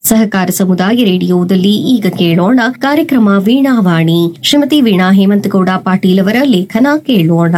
ಸಹಕಾರ ಸಮುದಾಯ ರೇಡಿಯೋದಲ್ಲಿ ಈಗ ಕೇಳೋಣ ಕಾರ್ಯಕ್ರಮ ವೀಣಾವಾಣಿ ಶ್ರೀಮತಿ ವೀಣಾ ಹೇಮಂತಗೌಡ ಪಾಟೀಲ್ ಅವರ ಲೇಖನ ಕೇಳೋಣ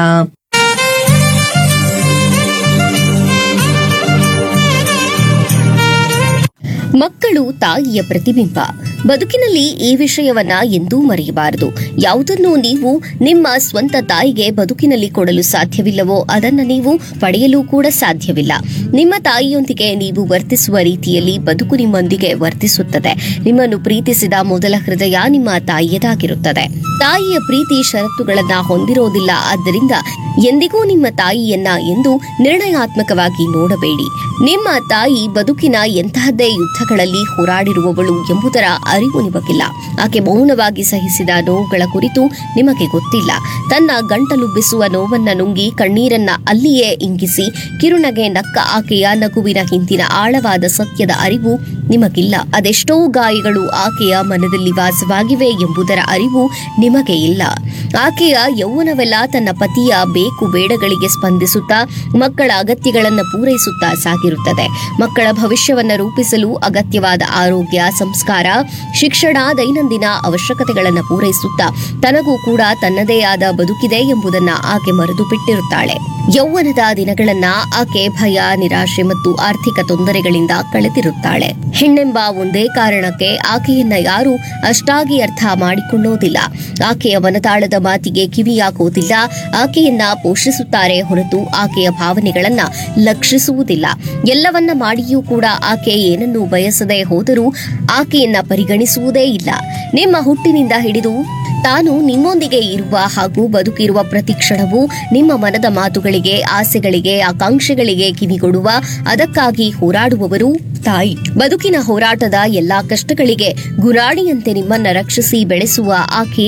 ಮಕ್ಕಳು ತಾಯಿಯ ಪ್ರತಿಬಿಂಬ ಬದುಕಿನಲ್ಲಿ ಈ ವಿಷಯವನ್ನ ಎಂದೂ ಮರೆಯಬಾರದು ಯಾವುದನ್ನು ನೀವು ನಿಮ್ಮ ಸ್ವಂತ ತಾಯಿಗೆ ಬದುಕಿನಲ್ಲಿ ಕೊಡಲು ಸಾಧ್ಯವಿಲ್ಲವೋ ಅದನ್ನ ನೀವು ಪಡೆಯಲು ಕೂಡ ಸಾಧ್ಯವಿಲ್ಲ ನಿಮ್ಮ ತಾಯಿಯೊಂದಿಗೆ ನೀವು ವರ್ತಿಸುವ ರೀತಿಯಲ್ಲಿ ಬದುಕು ನಿಮ್ಮೊಂದಿಗೆ ವರ್ತಿಸುತ್ತದೆ ನಿಮ್ಮನ್ನು ಪ್ರೀತಿಸಿದ ಮೊದಲ ಹೃದಯ ನಿಮ್ಮ ತಾಯಿಯದಾಗಿರುತ್ತದೆ ತಾಯಿಯ ಪ್ರೀತಿ ಷರತ್ತುಗಳನ್ನ ಹೊಂದಿರೋದಿಲ್ಲ ಆದ್ದರಿಂದ ಎಂದಿಗೂ ನಿಮ್ಮ ತಾಯಿಯನ್ನ ಎಂದು ನಿರ್ಣಯಾತ್ಮಕವಾಗಿ ನೋಡಬೇಡಿ ನಿಮ್ಮ ತಾಯಿ ಬದುಕಿನ ಎಂತಹದ್ದೇ ಯುದ್ಧಗಳಲ್ಲಿ ಹೋರಾಡಿರುವವಳು ಎಂಬುದರ ಅರಿವು ನಿಮಗಿಲ್ಲ ಆಕೆ ಮೌನವಾಗಿ ಸಹಿಸಿದ ನೋವುಗಳ ಕುರಿತು ನಿಮಗೆ ಗೊತ್ತಿಲ್ಲ ತನ್ನ ಗಂಟಲುಬ್ಬಿಸುವ ನೋವನ್ನ ನುಂಗಿ ಕಣ್ಣೀರನ್ನ ಅಲ್ಲಿಯೇ ಇಂಗಿಸಿ ಕಿರುನಗೆ ನಕ್ಕ ಆಕೆಯ ನಗುವಿನ ಹಿಂದಿನ ಆಳವಾದ ಸತ್ಯದ ಅರಿವು ನಿಮಗಿಲ್ಲ ಅದೆಷ್ಟೋ ಗಾಯಗಳು ಆಕೆಯ ಮನದಲ್ಲಿ ವಾಸವಾಗಿವೆ ಎಂಬುದರ ಅರಿವು ನಿಮಗೆ ಇಲ್ಲ ಆಕೆಯ ಯೌವನವೆಲ್ಲ ತನ್ನ ಪತಿಯ ಬೇಕು ಬೇಡಗಳಿಗೆ ಸ್ಪಂದಿಸುತ್ತಾ ಮಕ್ಕಳ ಅಗತ್ಯಗಳನ್ನು ಪೂರೈಸುತ್ತಾ ಸಾಗಿರುತ್ತದೆ ಮಕ್ಕಳ ಭವಿಷ್ಯವನ್ನ ರೂಪಿಸಲು ಅಗತ್ಯವಾದ ಆರೋಗ್ಯ ಸಂಸ್ಕಾರ ಶಿಕ್ಷಣ ದೈನಂದಿನ ಅವಶ್ಯಕತೆಗಳನ್ನು ಪೂರೈಸುತ್ತಾ ತನಗೂ ಕೂಡ ತನ್ನದೇ ಆದ ಬದುಕಿದೆ ಎಂಬುದನ್ನ ಆಕೆ ಮರೆತು ಬಿಟ್ಟಿರುತ್ತಾಳೆ ಯೌವನದ ದಿನಗಳನ್ನ ಆಕೆ ಭಯ ನಿರಾಶೆ ಮತ್ತು ಆರ್ಥಿಕ ತೊಂದರೆಗಳಿಂದ ಕಳೆದಿರುತ್ತಾಳೆ ಹೆಣ್ಣೆಂಬ ಒಂದೇ ಕಾರಣಕ್ಕೆ ಆಕೆಯನ್ನ ಯಾರು ಅಷ್ಟಾಗಿ ಅರ್ಥ ಮಾಡಿಕೊಳ್ಳೋದಿಲ್ಲ ಆಕೆಯ ಮನತಾಳದ ಮಾತಿಗೆ ಕಿವಿಯಾಗುವುದಿಲ್ಲ ಆಕೆಯನ್ನ ಪೋಷಿಸುತ್ತಾರೆ ಹೊರತು ಆಕೆಯ ಭಾವನೆಗಳನ್ನ ಲಕ್ಷಿಸುವುದಿಲ್ಲ ಎಲ್ಲವನ್ನ ಮಾಡಿಯೂ ಕೂಡ ಆಕೆ ಏನನ್ನು ಬಯಸದೆ ಹೋದರೂ ಆಕೆಯನ್ನ ಪರಿಗಣಿಸುವುದೇ ಇಲ್ಲ ನಿಮ್ಮ ಹುಟ್ಟಿನಿಂದ ಹಿಡಿದು ತಾನು ನಿಮ್ಮೊಂದಿಗೆ ಇರುವ ಹಾಗೂ ಬದುಕಿರುವ ಪ್ರತಿ ಕ್ಷಣವೂ ನಿಮ್ಮ ಮನದ ಮಾತುಗಳಿಗೆ ಆಸೆಗಳಿಗೆ ಆಕಾಂಕ್ಷೆಗಳಿಗೆ ಕಿವಿಗೊಡುವ ಅದಕ್ಕಾಗಿ ಹೋರಾಡುವವರು ತಾಯಿ ಬದುಕಿನ ಹೋರಾಟದ ಎಲ್ಲಾ ಕಷ್ಟಗಳಿಗೆ ಗುರಾಣಿಯಂತೆ ನಿಮ್ಮನ್ನ ರಕ್ಷಿಸಿ ಬೆಳೆಸುವ ಆಕೆ